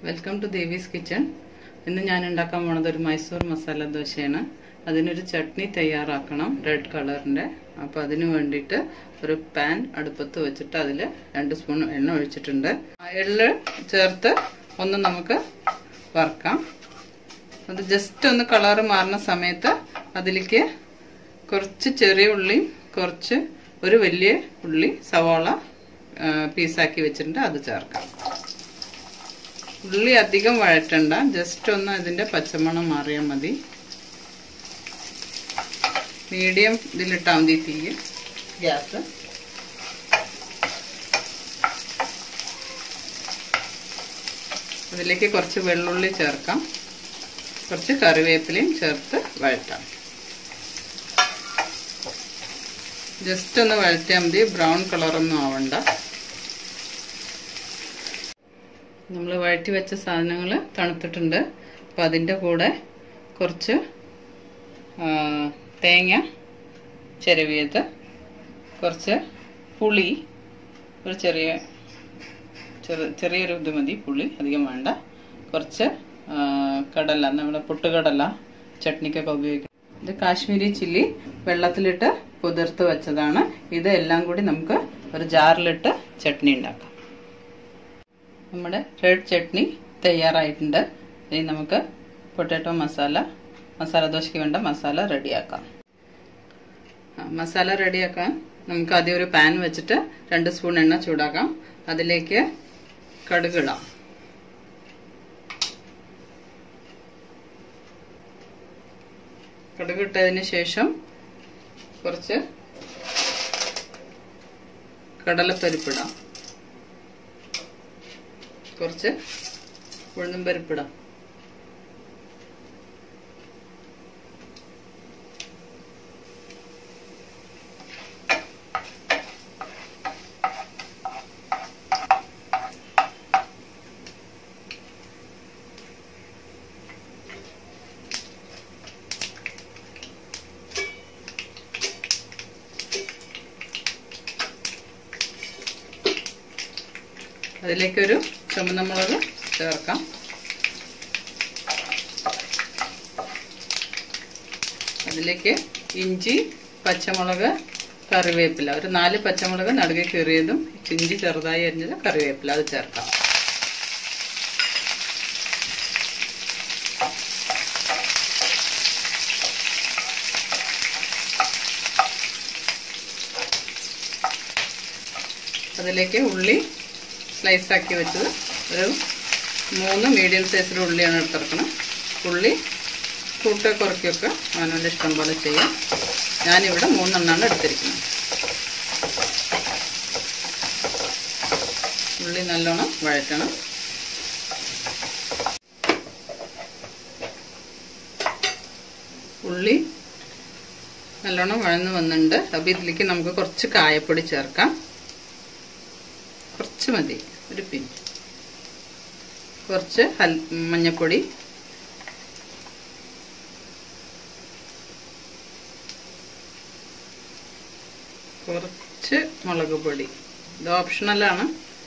welcome to Devis kitchen ഇന്ന് ഞാൻ ഉണ്ടാക്കാൻ പോണത് ഒരു മൈസൂർ മസാല ദോശയാണ് അതിനൊരു ചട്നി തയ്യാറാക്കണം റെഡ് കളറിൻ്റെ അപ്പോൾ അതിന് വേണ്ടിയിട്ട് ഒരു പാൻ അടുപ്പത്ത് വെച്ചിട്ട് അതിൽ രണ്ട് സ്പൂൺ എണ്ണ ഒഴിച്ചിട്ടുണ്ട് ആ എള്ള് ചേർത്ത് ഒന്ന് നമുക്ക് വറുക്കാം അത് ജസ്റ്റ് ഒന്ന് കളറ് മാറുന്ന സമയത്ത് അതിലേക്ക് കുറച്ച് ചെറിയ ഉള്ളിയും കുറച്ച് ഒരു വലിയ ഉള്ളി സവാള പീസാക്കി വെച്ചിട്ടുണ്ട് അത് ചേർക്കാം ഉള്ളി അധികം വഴറ്റണ്ട ജസ്റ്റ് ഒന്ന് ഇതിൻ്റെ പച്ചമണം മാറിയാൽ മതി മീഡിയം ഇതിലിട്ടാൽ മതി തീ ഗ്യാസ് അതിലേക്ക് കുറച്ച് വെള്ളുള്ളി ചേർക്കാം കുറച്ച് കറിവേപ്പിലയും ചേർത്ത് വഴറ്റാം ജസ്റ്റ് ഒന്ന് വഴറ്റിയാൽ മതി ബ്രൗൺ കളറൊന്നും ആവണ്ട നമ്മൾ വഴറ്റി വെച്ച സാധനങ്ങൾ തണുത്തിട്ടുണ്ട് അപ്പോൾ അതിൻ്റെ കൂടെ കുറച്ച് തേങ്ങ ചിരവിയത് കുറച്ച് പുളി ഒരു ചെറിയ ചെറു ചെറിയൊരു ഇത് മതി പുളി അധികം വേണ്ട കുറച്ച് കടല നമ്മുടെ പൊട്ടുകടല ചട്നിക്കൊക്കെ ഉപയോഗിക്കും ഇത് കാശ്മീരി ചില്ലി വെള്ളത്തിലിട്ട് കുതിർത്ത് വെച്ചതാണ് ഇതെല്ലാം കൂടി നമുക്ക് ഒരു ജാറിലിട്ട് ചട്നി ഉണ്ടാക്കാം നമ്മുടെ റെഡ് ചട്നി തയ്യാറായിട്ടുണ്ട് ഇനി നമുക്ക് പൊട്ടാറ്റോ മസാല മസാല ദോശയ്ക്ക് വേണ്ട മസാല റെഡിയാക്കാം മസാല റെഡിയാക്കാൻ നമുക്ക് ആദ്യം ഒരു പാൻ വെച്ചിട്ട് രണ്ട് സ്പൂൺ എണ്ണ ചൂടാക്കാം അതിലേക്ക് കടുകിടാം കടുകിട്ടതിന് ശേഷം കുറച്ച് കടലപ്പരിപ്പിടാം കുറച്ച് ഉഴുന്നും പരിപ്പിടാം അതിലേക്കൊരു ചുമന്ന മുളക് ചേർക്കാം അതിലേക്ക് ഇഞ്ചി പച്ചമുളക് കറിവേപ്പില ഒരു നാല് പച്ചമുളക് നടുകെ കീറിയതും ഇഞ്ചി ചെറുതായി അരിഞ്ഞത് കറിവേപ്പില അത് ചേർക്കാം അതിലേക്ക് ഉള്ളി സ്ലൈസ് ആക്കി വെച്ചത് ഒരു മൂന്ന് മീഡിയം സൈസിൽ ഉള്ളിയാണ് എടുത്തിറക്കണം ഉള്ളി കൂട്ട് കുറയ്ക്കൊക്കെ അവനവൻ്റെ ഇഷ്ടം പോലെ ചെയ്യാം ഞാനിവിടെ മൂന്നെണ്ണമാണ് എടുത്തിരിക്കുന്നത് ഉള്ളി നല്ലോണം വഴറ്റണം ഉള്ളി നല്ലോണം വഴന്ന് വന്നിട്ടുണ്ട് അപ്പോൾ ഇതിലേക്ക് നമുക്ക് കുറച്ച് കായപ്പൊടി ചേർക്കാം കുറച്ച് മതി ഒരു പിൻ കുറച്ച് ഹൽ മഞ്ഞൾപ്പൊടി കുറച്ച് മുളക് പൊടി ഇത് ഓപ്ഷണലാണ്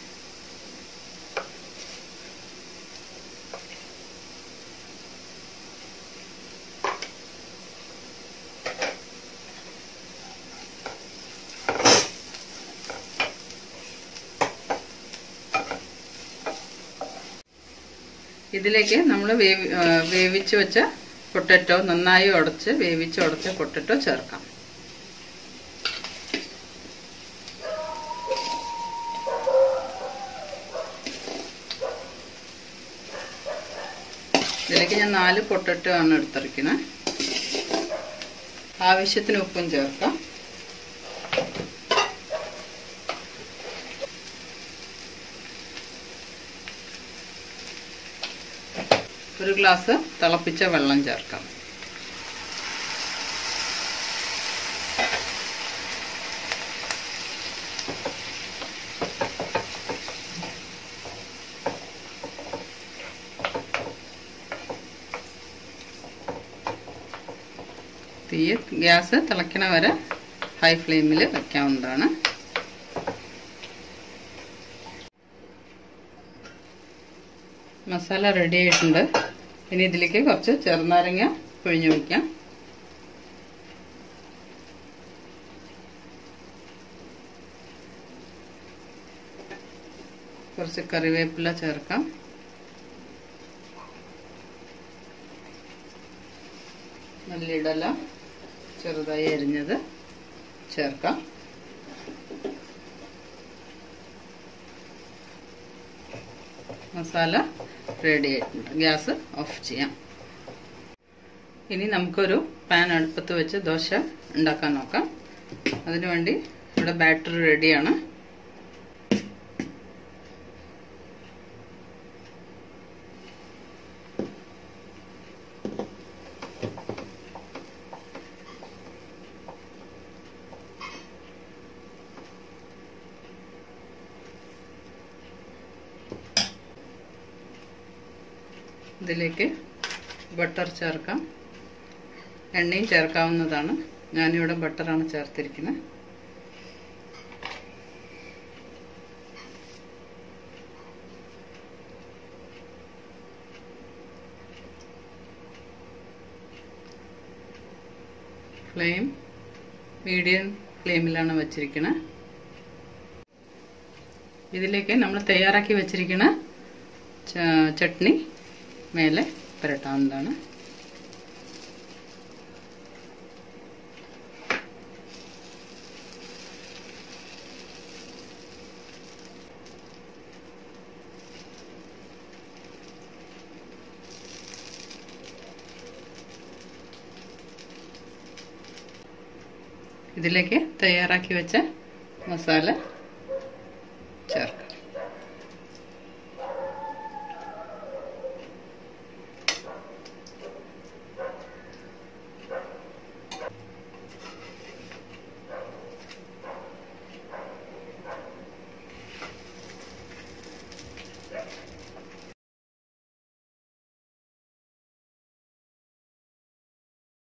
ഇതിലേക്ക് നമ്മൾ വേവി വേവിച്ച് വെച്ച പൊട്ടറ്റോ നന്നായി ഉടച്ച് വേവിച്ച് ഉടച്ച പൊട്ടറ്റോ ചേർക്കാം ഇതിലേക്ക് ഞാൻ നാല് പൊട്ടറ്റോ ആണ് എടുത്തിരിക്കുന്നത് ആവശ്യത്തിന് ഉപ്പും ചേർക്കാം ഒരു ഗ്ലാസ് തിളപ്പിച്ച വെള്ളം ചേർക്കാം തീ ഗ്യാസ് തിളയ്ക്കണ വരെ ഹൈ ഫ്ലെയിമിൽ വയ്ക്കാവുന്നതാണ് മസാല റെഡി ആയിട്ടുണ്ട് ഇനി ഇതിലേക്ക് കുറച്ച് ചെറുനാരങ്ങ പിഴിഞ്ഞു വയ്ക്കാം കുറച്ച് കറിവേപ്പില ചേർക്കാം മല്ലിയിടല ചെറുതായി അരിഞ്ഞത് ചേർക്കാം മസാല റെഡി ആയിട്ടുണ്ട് ഗ്യാസ് ഓഫ് ചെയ്യാം ഇനി നമുക്കൊരു പാൻ അടുപ്പത്ത് വെച്ച് ദോശ ഉണ്ടാക്കാൻ നോക്കാം അതിനുവേണ്ടി ഇവിടെ ബാറ്ററി റെഡിയാണ് ഇതിലേക്ക് ബട്ടർ ചേർക്കാം എണ്ണയും ചേർക്കാവുന്നതാണ് ഞാനിവിടെ ബട്ടറാണ് ചേർത്തിരിക്കുന്നത് ഫ്ലെയിം മീഡിയം ഫ്ലെയിമിലാണ് വച്ചിരിക്കുന്നത് ഇതിലേക്ക് നമ്മൾ തയ്യാറാക്കി വെച്ചിരിക്കുന്ന ചട്നി മേലെ പുരട്ടാവുന്നതാണ് ഇതിലേക്ക് തയ്യാറാക്കി വെച്ച മസാല ചേർക്കാം